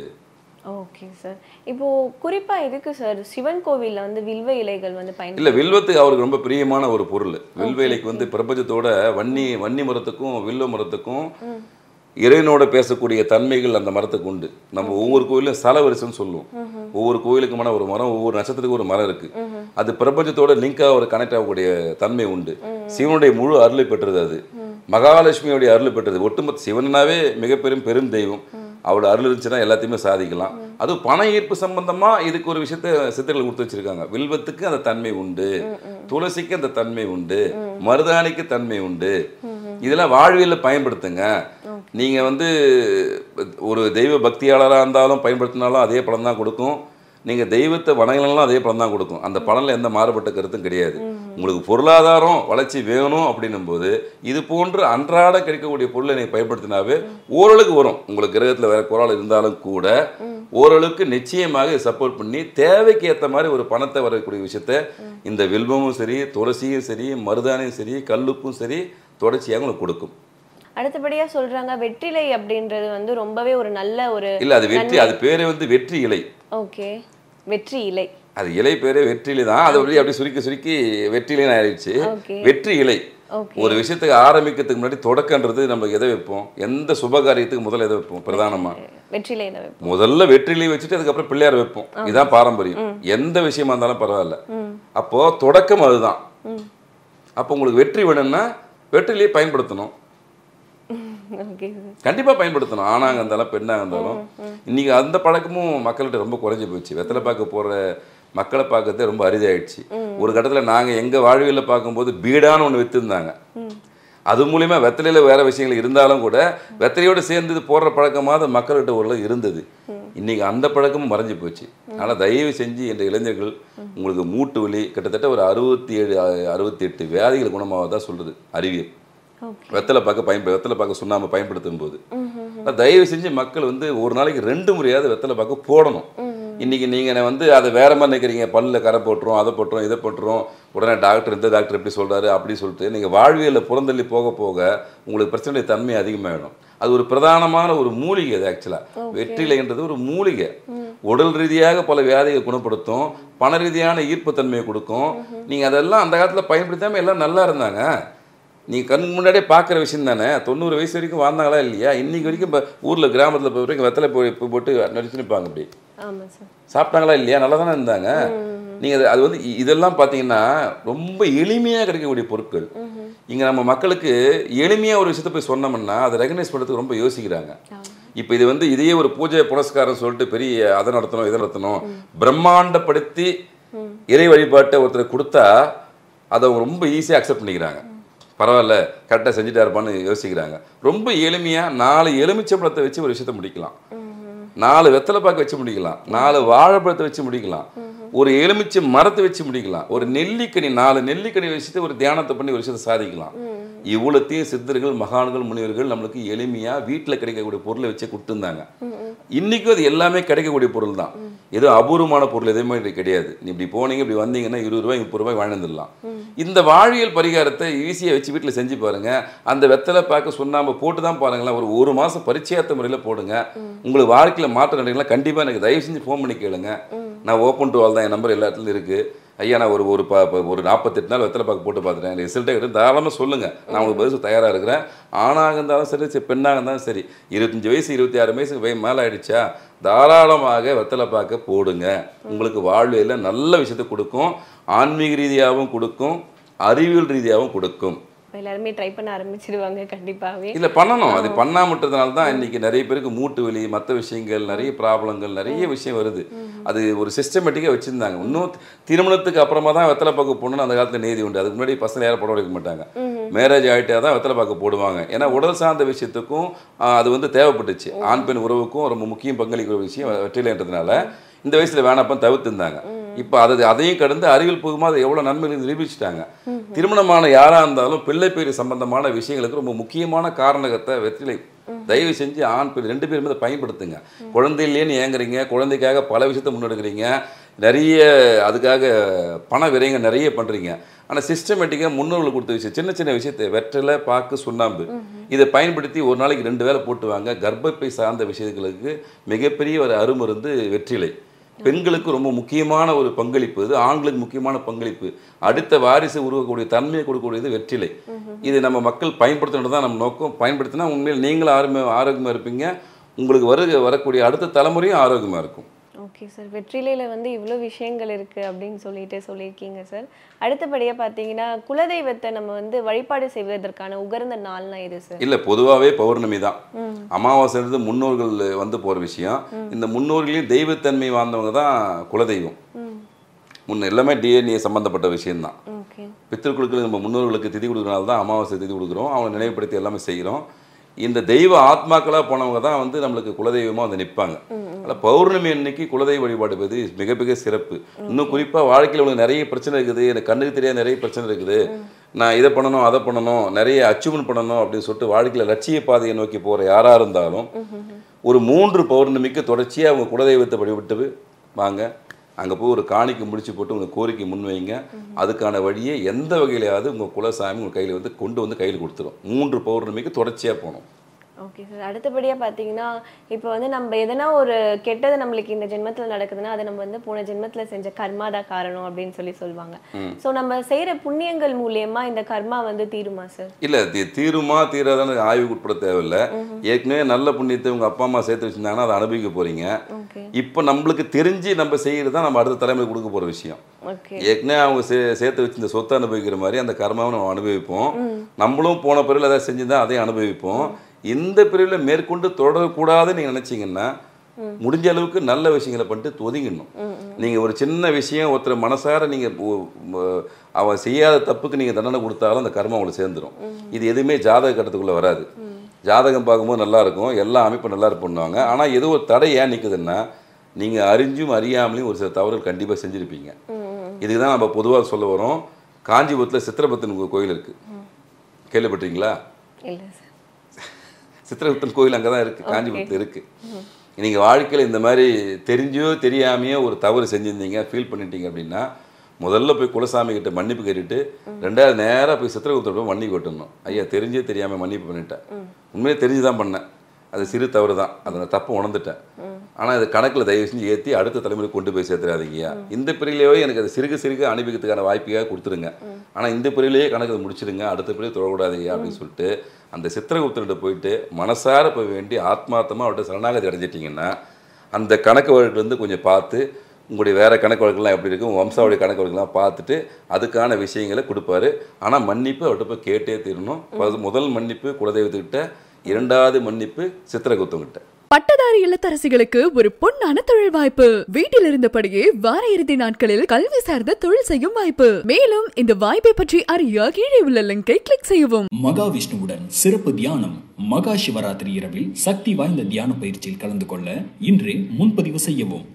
ஓகே சார் இப்போ குறிப்பா எதுக்கு சார் சிவன் கோவில்ல வந்து வில்வ இலைகள் வந்து பயன் இல்லை வில்வத்துக்கு அவருக்கு ரொம்ப பிரியமான ஒரு பொருள் வில்வ இலைக்கு வந்து பிரபஞ்சத்தோட வன்னி வன்னி மரத்துக்கும் வில்வ மரத்துக்கும் இறைவனோட பேசக்கூடிய தன்மைகள் அந்த மரத்துக்கு உண்டு நம்ம ஒவ்வொரு கோயிலும் சல வரிசைன்னு சொல்லுவோம் ஒவ்வொரு கோயிலுக்குமான ஒரு மரம் ஒவ்வொரு நட்சத்திரத்துக்கு ஒரு மரம் இருக்கு அது பிரபஞ்சத்தோட லிங்காக ஒரு கனெக்ட் ஆகக்கூடிய தன்மை உண்டு சிவனுடைய முழு அருளை பெற்றது அது மகாலட்சுமியோடைய அருள் பெற்றது ஒட்டுமொத்த சிவனாவே மிகப்பெரும் பெரும் தெய்வம் அவளோட அருள் இருந்துச்சுன்னா எல்லாத்தையுமே சாதிக்கலாம் அதுவும் பண ஈர்ப்பு சம்பந்தமா இதுக்கு ஒரு விஷயத்த சித்தர்கள் கொடுத்து வச்சிருக்காங்க வில்வத்துக்கு அந்த தன்மை உண்டு துளசிக்கு அந்த தன்மை உண்டு மருதாணிக்கு தன்மை உண்டு இதெல்லாம் வாழ்வியலில் பயன்படுத்துங்க நீங்க வந்து ஒரு தெய்வ பக்தியாளராக இருந்தாலும் பயன்படுத்தினாலும் அதே பலன் தான் கொடுக்கும் நீங்கள் தெய்வத்தை வணங்கினாலும் அதே பலன் தான் கொடுக்கும் அந்த பலனில் எந்த மாறுபட்ட கருத்தும் கிடையாது உங்களுக்கு பொருளாதாரம் வளர்ச்சி வேணும் அப்படின்னும் போது இது போன்று அன்றாட கிடைக்கக்கூடிய பொருளை நீங்கள் பயன்படுத்தினாவே ஓரளவுக்கு வரும் உங்களுக்கு கிரகத்தில் வேற குரல் இருந்தாலும் கூட ஓரளவுக்கு நிச்சயமாக சப்போர்ட் பண்ணி தேவைக்கு ஏற்ற மாதிரி ஒரு பணத்தை வரக்கூடிய விஷயத்த இந்த வில்வமும் சரி துளசியும் சரி மருதானியும் சரி கல்லுப்பும் சரி தொடர்ச்சியாக உங்களுக்கு கொடுக்கும் அடுத்தபடியா சொல்றாங்க வெற்றிலை அப்படின்றது வந்து ரொம்பவே ஒரு நல்ல ஒரு இல்லை அது வெற்றி அது பேரே வந்து வெற்றி இலை ஓகே வெற்றி இலை அது இலை பேரே வெற்றிலை தான் அது அப்படியே அப்படியே சுருக்கி சுருக்கி வெற்றிலைன்னு ஆயிடுச்சு Okay. வெற்றி இலை ஓகே ஒரு விஷயத்துக்கு ஆரம்பிக்கிறதுக்கு முன்னாடி தொடக்கன்றது நம்ம எதை வைப்போம் எந்த சுபகாரியத்துக்கு முதல்ல எதை வைப்போம் பிரதானமா வெற்றிலை இலை வைப்போம் முதல்ல வெற்றிலை வச்சுட்டு அதுக்கப்புறம் பிள்ளையார் வைப்போம் இதுதான் பாரம்பரியம் எந்த விஷயமா இருந்தாலும் பரவாயில்ல அப்போ தொடக்கம் அதுதான் அப்போ உங்களுக்கு வெற்றி வேணும்னா வெற்றிலையை பயன்படுத்தணும் ஓகே கண்டிப்பா பயன்படுத்தணும் ஆணாங்க இருந்தாலும் பெண்ணாக இருந்தாலும் இன்னைக்கு அந்த பழக்கமும் மக்கள்கிட்ட ரொம்ப குறைஞ்சி போச்சு வெத்தலை பார்க்க போற மக்களை பார்க்கறதே ரொம்ப அரிதாயிடுச்சு ஒரு கட்டத்துல நாங்க எங்க வாழ்வியலில் பார்க்கும்போது பீடான்னு ஒண்ணு வித்துருந்தாங்க அது மூலியமா வெத்தலையில வேற விஷயங்கள் இருந்தாலும் கூட வெத்தலையோட சேர்ந்து இது போடுற பழக்கமாவது மக்கள்கிட்ட ஓரளவு இருந்தது இன்னைக்கு அந்த பழக்கமும் மறைஞ்சு போச்சு அதனால தயவு செஞ்சு என்ற இளைஞர்கள் உங்களுக்கு மூட்டு வலி கிட்டத்தட்ட ஒரு அறுபத்தி ஏழு அறுபத்தி எட்டு வியாதிகள் குணமாவதா சொல்றது அறிவியல் ஓகே வெத்தலை பார்க்க பயன்ப வெத்தலை பார்க்க சுண்ணாம்பு பயன்படுத்தும் போது அதான் தயவு செஞ்சு மக்கள் வந்து ஒரு நாளைக்கு ரெண்டு முறையாவது வெத்தலை பார்க்க போடணும் இன்னைக்கு நீங்கள் வந்து அதை வேற மாதிரி நினைக்கிறீங்க பல்லில் கரை போட்டுரும் அதை போட்டுரும் இதை போட்டுரும் உடனே டாக்டர் இந்த டாக்டர் எப்படி சொல்றாரு அப்படி சொல்லிட்டு நீங்கள் வாழ்வியலில் புறந்தள்ளி போக போக உங்களுக்கு பிரச்சனை தன்மை அதிகமாகிடும் அது ஒரு பிரதானமான ஒரு மூலிகை அது ஆக்சுவலாக வெற்றிலைன்றது ஒரு மூலிகை உடல் ரீதியாக பல வியாதிகளை குணப்படுத்தும் பண ரீதியான ஈர்ப்புத்தன்மையை கொடுக்கும் நீங்கள் அதெல்லாம் அந்த காலத்தில் பயன்படுத்தாமல் எல்லாம் நல்லா இருந்தாங்க நீங்கள் கண் முன்னாடியே பார்க்குற விஷயம் தானே தொண்ணூறு வயசு வரைக்கும் வாழ்ந்தாங்களா இல்லையா இன்னைக்கு வரைக்கும் இப்போ ஊரில் கிராமத்தில் போய் வரைக்கும் வெத்தலை போய் உப்பு போட்டு நடிச்சு நிற்பாங்க அப்படி ஆமா சார் சாப்பிட்டாங்களா இல்லையா நல்லா தானே இருந்தாங்க நீங்கள் அது அது வந்து இ- இதெல்லாம் பார்த்தீங்கன்னா ரொம்ப எளிமையாக கிடைக்கக்கூடிய பொருட்கள் இங்கே நம்ம மக்களுக்கு எளிமையாக ஒரு விஷயத்தை போய் சொன்னோம்னா அதை ரெகனைஸ் பண்ணுறதுக்கு ரொம்ப யோசிக்கிறாங்க இப்போ இது வந்து இதையே ஒரு பூஜை புனஸ்காரம் சொல்லிட்டு பெரிய அதை நடத்தணும் இதை நடத்தணும் பிரம்மாண்டப்படுத்தி இறை வழிபாட்டை ஒருத்தர் கொடுத்தா அதை அவங்க ரொம்ப ஈஸியாக அக்செப்ட் பண்ணிக்கிறாங்க பரவாயில்ல கரெக்டாக செஞ்சுட்டாருப்பான்னு யோசிக்கிறாங்க ரொம்ப எளிமையாக நாலு எலுமிச்சம்பழத்தை வச்சு ஒரு விஷயத்தை முடிக்கலாம் நாலு வெத்தலை பாக்கு வச்சு முடிக்கலாம் நாலு வாழைப்பழத்தை வச்சு முடிக்கலாம் ஒரு எலுமிச்சை மரத்தை வச்சு முடிக்கலாம் ஒரு நெல்லிக்கனி நாலு நெல்லிக்கனி வச்சுட்டு ஒரு தியானத்தை பண்ணி ஒரு விஷயத்தை சாதிக்கலாம் இவ்வளோத்தையும் சித்தர்கள் மகான்கள் முனிவர்கள் நம்மளுக்கு எளிமையா வீட்டில் கிடைக்கக்கூடிய பொருளை வச்சு கொடுத்துருந்தாங்க இன்னைக்கும் அது எல்லாமே கிடைக்கக்கூடிய பொருள் தான் ஏதோ அபூர்வமான பொருள் எதுவுமே இது கிடையாது நீ இப்படி போனீங்க இப்படி வந்தீங்கன்னா இருபது ரூபாய் முப்பது ரூபாய் வாழ்ந்துடலாம் இந்த வாழ்வியல் பரிகாரத்தை ஈஸியாக வச்சு வீட்டில் செஞ்சு பாருங்க அந்த வெத்தலை பார்க்க சுண்ணாம்பு போட்டு தான் பாருங்களேன் ஒரு ஒரு மாதம் பரிச்சயத்த முறையில் போடுங்க உங்களுக்கு வாழ்க்கையில் மாற்றம் நடக்கலாம் கண்டிப்பாக எனக்கு தயவு செஞ்சு ஃபோன் பண்ணி கேளுங்க நான் ஓப்பன் டு ஆல் தான் என் நம்பர் எல்லா இடத்துலையும் இருக்குது ஐயா நான் ஒரு ஒரு ப ப- ஒரு நாற்பத்தெட்டு நாள் வெத்தலை பாக்கு போட்டு பார்த்துட்டேன் ரிசல்ட்டே கிடையாது தாராளமாக சொல்லுங்கள் நான் உங்களுக்கு பதில் சொல்ல தயாராக இருக்கிறேன் ஆணாக இருந்தாலும் சரி சரி பெண்ணாக இருந்தாலும் சரி இருபத்தஞ்சி வயசு இருபத்தி ஆறு வயசு வய மேலே ஆயிடுச்சா தாராளமாக வெத்தலை பாக்க போடுங்க உங்களுக்கு வாழ்வியல நல்ல விஷயத்தை கொடுக்கும் ஆன்மீக ரீதியாகவும் கொடுக்கும் அறிவியல் ரீதியாகவும் கொடுக்கும் இப்ப எல்லாருமே ட்ரை பண்ண ஆரம்பிச்சிடுவாங்க கண்டிப்பாவே இல்லை பண்ணணும் அது பண்ணாமட்டதுனால தான் இன்னைக்கு நிறைய பேருக்கு மூட்டு வலி மற்ற விஷயங்கள் நிறைய ப்ராப்ளங்கள் நிறைய விஷயம் வருது அது ஒரு சிஸ்டமேட்டிக்காக வச்சுருந்தாங்க இன்னும் திருமணத்துக்கு அப்புறமா தான் வெத்தலை பாக்கு போடணும்னு அந்த காலத்தில் நீதி உண்டு அதுக்கு முன்னாடி பசங்க யாரும் போட வைக்க மாட்டாங்க மேரேஜ் ஆகிட்டே தான் வெத்தலை பாக்கு போடுவாங்க ஏன்னா உடல் சார்ந்த விஷயத்துக்கும் ஆஹ், அது வந்து தேவைப்பட்டுச்சு ஆண் பெண் உறவுக்கும் ரொம்ப முக்கியம் பங்களிக்கிற விஷயம் வெற்றிலைன்றதுனால இந்த வயசில் வேணாப்பா தவிர்த்துருந்தாங்க இப்போ அது அதையும் கடந்து அறிவியல் பூர்வமாக அது எவ்வளோ நன்மைகள் நிரூபிச்சிட்டாங்க திருமணமான யாராக இருந்தாலும் பிள்ளை பேர் சம்பந்தமான விஷயங்களுக்கு ரொம்ப முக்கியமான காரணகத்தை வெற்றிலை தயவு செஞ்சு ஆண் பெண் ரெண்டு பேருமே அதை பயன்படுத்துங்க குழந்தை இல்லையேன்னு ஏங்குறீங்க குழந்தைக்காக பல விஷயத்தை முன்னெடுக்கிறீங்க நிறைய அதுக்காக பண விரயங்க நிறைய பண்ணுறீங்க ஆனால் சிஸ்டமேட்டிக்காக முன்னோர்கள் கொடுத்த விஷயம் சின்ன சின்ன விஷயத்தை வெற்றிலை பாக்கு சுண்ணாம்பு இதை பயன்படுத்தி ஒரு நாளைக்கு ரெண்டு வேளை போட்டுவாங்க கர்ப்பப்பை சார்ந்த விஷயங்களுக்கு மிகப்பெரிய ஒரு அருமருந்து வெற்றிலை பெண்களுக்கு ரொம்ப முக்கியமான ஒரு பங்களிப்பு இது ஆண்களுக்கு முக்கியமான பங்களிப்பு அடுத்த வாரிசு உருவக்கூடிய தன்மையை கொடுக்கக்கூடியது வெற்றிலை இது நம்ம மக்கள் பயன்படுத்தணும் தான் நம்ம நோக்கம் பயன்படுத்தினா உண்மையில் நீங்களும் ஆரோக்கிய ஆரோக்கியமாக இருப்பீங்க உங்களுக்கு வருக வரக்கூடிய அடுத்த தலைமுறையும் ஆரோக்கியமாக இருக்கும் ஓகே சார் வெற்றிலையில வந்து இவ்வளோ விஷயங்கள் இருக்கு அப்படின்னு சொல்லிட்டு சொல்லியிருக்கீங்க சார் அடுத்தபடியாக பார்த்தீங்கன்னா குலதெய்வத்தை நம்ம வந்து வழிபாடு செய்வதற்கான உகர்ந்த நாள்னா இது சார் இல்லை பொதுவாகவே பௌர்ணமி தான் அமாவாசைன்றது முன்னோர்கள் வந்து போகிற விஷயம் இந்த முன்னோர்களையும் தெய்வத்தன்மை வாழ்ந்தவங்க தான் குலதெய்வம் முன்ன எல்லாமே டிஎன்ஏ சம்மந்தப்பட்ட விஷயம்தான் ஓகே பித்திருக்களுக்கு நம்ம முன்னோர்களுக்கு திதி கொடுக்கறனால தான் அமாவாசை திதி கொடுக்குறோம் அவங்களை நினைவுபடுத்தி எல்லாமே செய்கிறோம் இந்த தெய்வ ஆத்மாக்களாக போனவங்க தான் வந்து நம்மளுக்கு குலதெய்வமாக வந்து நிற்பாங்க அதில் பௌர்ணமி அன்னைக்கு குலதெய்வ வழிபாடு பற்றி மிக மிக சிறப்பு இன்னும் குறிப்பாக வாழ்க்கையில் உங்களுக்கு நிறைய பிரச்சனை இருக்குது எனக்கு கண்ணுக்கு தெரியாத நிறைய பிரச்சனை இருக்குது நான் இதை பண்ணணும் அதை பண்ணணும் நிறைய அச்சீவ்மெண்ட் பண்ணணும் அப்படின்னு சொல்லிட்டு வாழ்க்கையில் லட்சிய பாதையை நோக்கி போகிற யாராக இருந்தாலும் ஒரு மூன்று பௌர்ணமிக்கு தொடர்ச்சியாக அவங்க குலதெய்வத்தை வழிபட்டு வாங்க அங்கே போய் ஒரு காணிக்கை முடிச்சு போட்டு உங்கள் கோரிக்கை முன்வைங்க அதுக்கான வழியை எந்த வகையிலையாவது உங்கள் குலசாமி உங்கள் கையில் வந்து கொண்டு வந்து கையில் கொடுத்துரும் மூன்று பௌர்ணமிக்கு தொடர்ச்சியாக போகணும் ஓகே சார் அடுத்தபடியாக பார்த்தீங்கன்னா இப்போ வந்து நம்ம எதனா ஒரு கெட்டது நம்மளுக்கு இந்த ஜென்மத்தில் நடக்குதுன்னா அது நம்ம வந்து போன ஜென்மத்தில் செஞ்ச கர்மா தான் காரணம் அப்படின்னு சொல்லி சொல்லுவாங்க ஸோ நம்ம செய்கிற புண்ணியங்கள் மூலியமா இந்த கர்மா வந்து தீருமா சார் இல்லை தீ தீருமா தீராதான்னு ஆய்வுக்கு உட்பட தேவையில்லை ஏற்கனவே நல்ல புண்ணியத்தை உங்கள் அப்பா அம்மா சேர்த்து வச்சுருந்தாங்கன்னா அதை அனுபவிக்க போகிறீங்க ஓகே இப்போ நம்மளுக்கு தெரிஞ்சு நம்ம செய்கிறது தான் நம்ம அடுத்த தலைமுறை கொடுக்க போகிற விஷயம் ஓகே ஏற்கனவே அவங்க சே சேர்த்து வச்சு இந்த சொத்தை அனுபவிக்கிற மாதிரி அந்த கர்மாவை நம்ம அனுபவிப்போம் நம்மளும் போன பிறகு அதை செஞ்சு தான் அதையும் அனுபவிப்போம் இந்த பிரிவில் மேற்கொண்டு தொடரக்கூடாதுன்னு நீங்கள் நினச்சிங்கன்னா முடிஞ்ச அளவுக்கு நல்ல விஷயங்களை பண்ணிட்டு ஒதுங்கிடணும் நீங்கள் ஒரு சின்ன விஷயம் ஒருத்தர் மனசார நீங்கள் அவன் செய்யாத தப்புக்கு நீங்கள் தண்டனை கொடுத்தாலும் அந்த கர்மம் உங்களுக்கு சேர்ந்துடும் இது எதுவுமே ஜாதக கட்டத்துக்குள்ளே வராது ஜாதகம் பார்க்கும்போது நல்லா இருக்கும் எல்லா அமைப்பும் நல்லா பண்ணுவாங்க ஆனால் ஏதோ ஒரு தடை ஏன் நிற்குதுன்னா நீங்கள் அறிஞ்சும் அறியாமலையும் ஒரு சில தவறுகள் கண்டிப்பாக செஞ்சுருப்பீங்க இதுக்கு தான் நம்ம பொதுவாக சொல்ல வரோம் காஞ்சிபுரத்தில் சித்திரபத்தன் கோயில் இருக்குது கேள்விப்பட்டீங்களா இல்லை சார் சித்திரகுப்தன் கோயில் அங்கே தான் இருக்குது காஞ்சிபுரத்தில் இருக்குது நீங்கள் வாழ்க்கையில் இந்த மாதிரி தெரிஞ்சோ தெரியாமையோ ஒரு தவறு செஞ்சுருந்தீங்க ஃபீல் பண்ணிட்டீங்க அப்படின்னா முதல்ல போய் குலசாமி கிட்ட மன்னிப்பு கேட்டுட்டு ரெண்டாவது நேராக போய் சித்திரகுப்தர் போய் மன்னிப்பு கட்டணும் ஐயா தெரிஞ்சே தெரியாமல் மன்னிப்பு பண்ணிட்டேன் உண்மையை தெரிஞ்சு தான் பண்ணேன் அது சிறு தவறு தான் அதை நான் தப்பு உணர்ந்துட்டேன் ஆனால் இது கணக்கில் தயவு செஞ்சு ஏற்றி அடுத்த தலைமுறைக்கு கொண்டு போய் சேர்த்துறாதீங்கய்யா இந்த பிரிவிலேயே எனக்கு அது சிறுக சிறுக அனுபவிக்கிறதுக்கான வாய்ப்பையாக கொடுத்துருங்க ஆனால் இந்த பிரிவிலேயே கணக்கு அதை முடிச்சிடுங்க அடுத்த பிரிவு தொடக்கூடாதீங்க அப்படின்னு சொல்லிட்டு அந்த சித்திரகுப்தர்கிட்ட போயிட்டு மனசார போய் வேண்டி ஆத்மார்த்தமாக அவர்கிட்ட சரணாகதி அடைஞ்சிட்டிங்கன்னா அந்த கணக்கு வழக்குலேருந்து கொஞ்சம் பார்த்து உங்களுடைய வேறு கணக்கு வழக்கெல்லாம் எப்படி இருக்கும் வம்சாவுடைய கணக்கு வழக்கெல்லாம் பார்த்துட்டு அதுக்கான விஷயங்களை கொடுப்பாரு ஆனால் மன்னிப்பு அவர்கிட்ட போய் கேட்டே தீரணும் அதாவது முதல் மன்னிப்பு குலதெய்வத்துக்கிட்ட இரண்டாவது மன்னிப்பு சித்திரகுப்தங்கிட்ட பட்டதாரி இல்லத்தரசிகளுக்கு ஒரு பொன்னான தொழில் வாய்ப்பு வீட்டில் இருந்தபடியே வார இறுதி நாட்களில் கல்வி சார்ந்த தொழில் செய்யும் வாய்ப்பு மேலும் இந்த வாய்ப்பை பற்றி அறிய கீழே உள்ள லிங்கை கிளிக் செய்யவும் மகாவிஷ்ணுவுடன் சிறப்பு தியானம் மகா சிவராத்திரி இரவில் சக்தி வாய்ந்த தியான பயிற்சியில் கலந்து கொள்ள இன்றே முன்பதிவு செய்யவும்